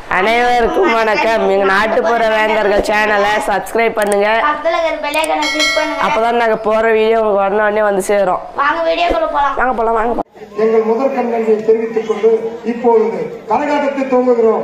அனைவருக்கும் வணக்கம் எங்க நாட்டுப்புற வேந்தர்கள் சேனலை சப்ஸ்கிரைப் பண்ணுங்க பக்கத்துல இருக்கிற பெல்லைக்கனை கிளிக் பண்ணுங்க அப்பதான் நாங்க போற வீடியோ உங்களுக்கு உடனே உடனே வந்து சேரும் வாங்க வீடியோக்குள்ள போலாம் வாங்க போலாம் வாங்க போலாம். எங்கள் முதற்கண் நன்றியை தெரிவித்துக் கொண்டு இப்பொழுது கரகாட்டத்தை துவங்குகிறோம்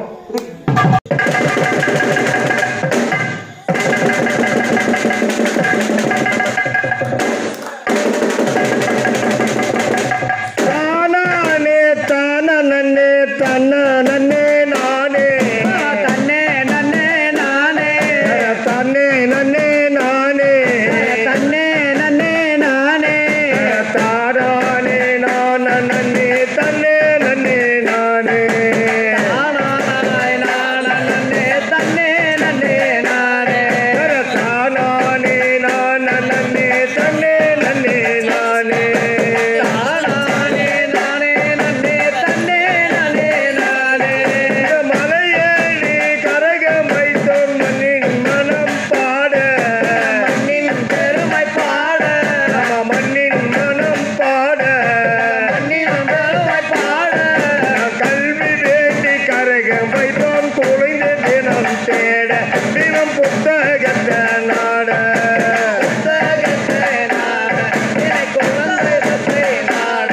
தானானே தான நன்னே தன்ன நன்னே நானே தன்னே நன்னே நானே தன்னே நன்னே நானே தன்னே நன்னே நானே தாரானே நான் நன்னே தன்னே நன்னே நானே தானானே நான் நன்னே தன்னே நன்னே நானே தானானே நான் நன்னே தன்னே நன்னே நானே தானானே நானே நன்னே தன்னே நன்னே நானே மலையேறி கரகம் வைத்தோர் மண்ணின் மனம் பாட மண்ணின் பெருமை பாட நம்ம மண்ணின் மனம் பாட மண்ணின் பெருமை பாட கல்வி வேண்டி கரகம் வைத்தோம் குறைந்த தினம் தேட தினம் புத்தகத்தை நாட புத்தகத்தை நாட என்னை குழந்தை நாட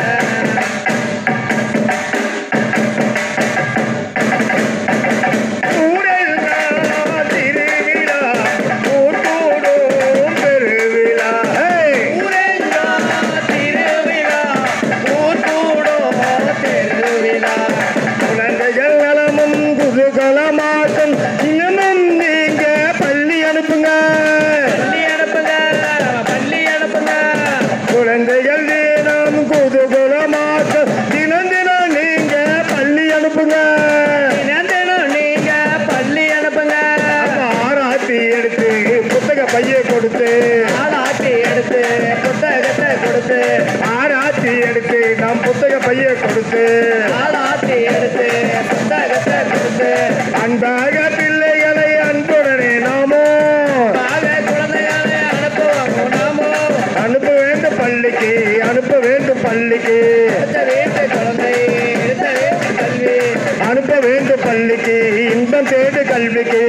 ஊரெல்லாம் திருவிழா ஊர்கூடும் பெருவிழா ஊரெல்லாம் திருவிழா ஊர்கூடும் பெருவிழா குழந்தைகள் நலமும் குதூகலமாக்கும் இன்னமும் நீங்க பள்ளி அனுப்புங்க பள்ளி அனுப்புங்க பள்ளி அனுப்புங்க குழந்தைகள் தினம் குதூகலமாக்க தினம் தினம் நீங்க பள்ளி அனுப்புங்க தினம் தினம் நீங்க பள்ளி அனுப்புங்க ஆராத்தி எடுத்து புத்தக பைய கொடுத்து ஆராத்தி எடுத்து புத்தகத்தை கொடுத்து ஆராத்தி எடுத்து நாம் புத்தக பைய கொடுத்து ஆராத்தி எடுத்து புத்தகத்தை கொடுத்து அன்பாக பிள்ளைகளை அன்புடனே நாமோ குழந்தைகளை அனுப்புவோம் நாமோ அனுப்ப வேண்டும் பள்ளிக்கு அனுப்ப வேண்டும் பள்ளிக்கு குழந்தை கல்வி அனுப்ப வேண்டும் பள்ளிக்கு இன்பம் தேடு கல்விக்கு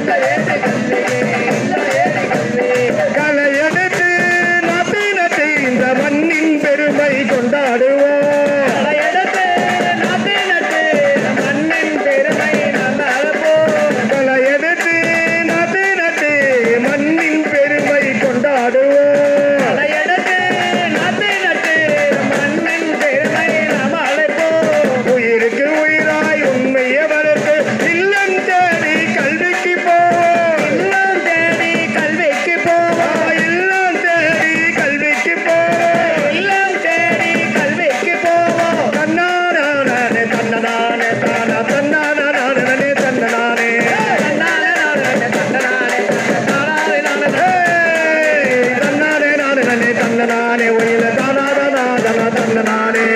கலையெடுத்து நபினத்தை இந்த மண்ணின் பெருமை கொண்டாடுவோம் கலையெடுத்து நபினத்தை மண்ணின் பெருமை கலையெடுத்து நபினத்தை மண்ணின் பெருமை கொண்டாடுவோம் கலையெடுத்து நபினத்தை மண்ணின் பெருமை நாம் அழைப்போம் உயிருக்கு உயிராய் உண்மையை வளர்த்து இல்லம் தேடி கல்விக்கு போவோம் இல்லம் தேடி கல்விக்கு போவோம் இல்லம் தேடி கல்விக்கு போவோம் இல்லம் தேடி கல்விக்கு போவோம் தன்னானே தன்னதானே தானா தன்னானே தன்னதானே தன்னானே நானே தன்னதானே ஒயில தானா தானா தானா தன்னதானே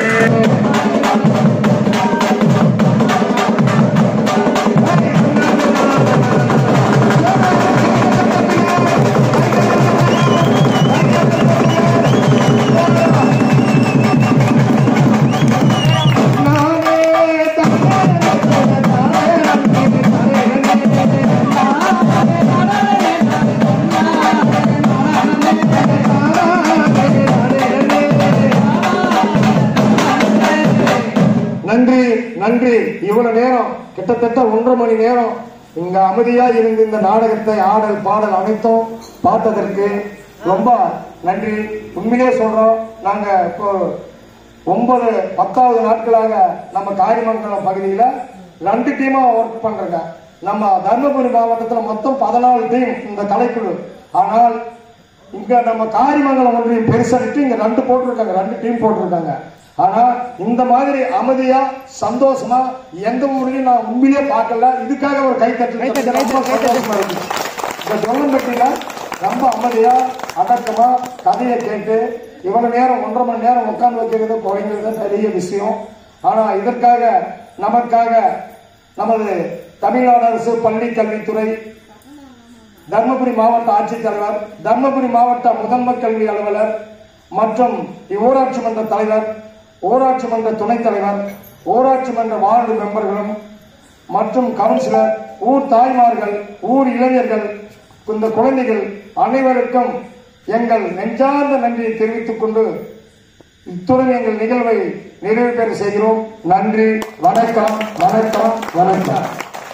நன்றி நன்றி இவ்வளவு நேரம் கிட்டத்தட்ட ஒன்றரை மணி நேரம் இங்க அமைதியா இருந்து இந்த நாடகத்தை ஆடல் பாடல் அனைத்தும் பார்த்ததற்கு ரொம்ப நன்றி உண்மையிலே சொல்றோம் நாங்க இப்போ ஒன்பது பத்தாவது நாட்களாக நம்ம காரிமங்கலம் பகுதியில ரெண்டு டீமா ஒர்க் பண்றோங்க நம்ம தர்மபுரி மாவட்டத்துல மொத்தம் பதினாலு டீம் இந்த கலைக்குழு ஆனால் இங்க நம்ம காரிமங்கலம் ஒன்றியம் பெருசாகிட்டு இங்க ரெண்டு போட்டிருக்காங்க ரெண்டு டீம் போட்டிருக்காங்க ஆனா இந்த மாதிரி அமைதியா சந்தோஷமா எந்த ஊர்லயும் நான் உண்மையிலே பார்க்கல இதுக்காக ஒரு கைத்தட்டல் ரொம்ப சந்தோஷமா இருக்கு இந்த சொல்லம்பட்டியில ரொம்ப அமைதியா அடக்கமா கதையை கேட்டு இவ்வளவு நேரம் ஒன்றரை மணி நேரம் உட்கார்ந்து வைக்கிறது குறைங்கிறது பெரிய விஷயம் ஆனா இதற்காக நமக்காக நமது தமிழ்நாடு அரசு பள்ளி கல்வித்துறை தர்மபுரி மாவட்ட ஆட்சித்தலைவர் தர்மபுரி மாவட்ட முதன்மை கல்வி அலுவலர் மற்றும் ஊராட்சி மன்ற தலைவர் ஊராட்சி மன்ற துணைத் தலைவர் ஊராட்சி மன்ற வார்டு மெம்பர்களும் மற்றும் கவுன்சிலர் ஊர் தாய்மார்கள் ஊர் இளைஞர்கள் இந்த குழந்தைகள் அனைவருக்கும் எங்கள் நெஞ்சார்ந்த நன்றியை தெரிவித்துக் கொண்டு இத்துடன் எங்கள் நிகழ்வை நிறைவு பெற செய்கிறோம் நன்றி வணக்கம் வணக்கம் வணக்கம்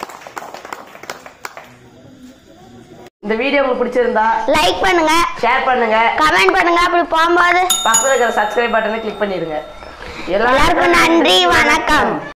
இந்த வீடியோ உங்களுக்கு பிடிச்சிருந்தா லைக் பண்ணுங்க ஷேர் பண்ணுங்க கமெண்ட் பண்ணுங்க அப்படி போகும்போது பக்கத்துல இருக்கிற சப்ஸ்கிரைப் பட்டனை கிளிக் பண்ணிடுங்க எல்லாருக்கும் நன்றி வணக்கம்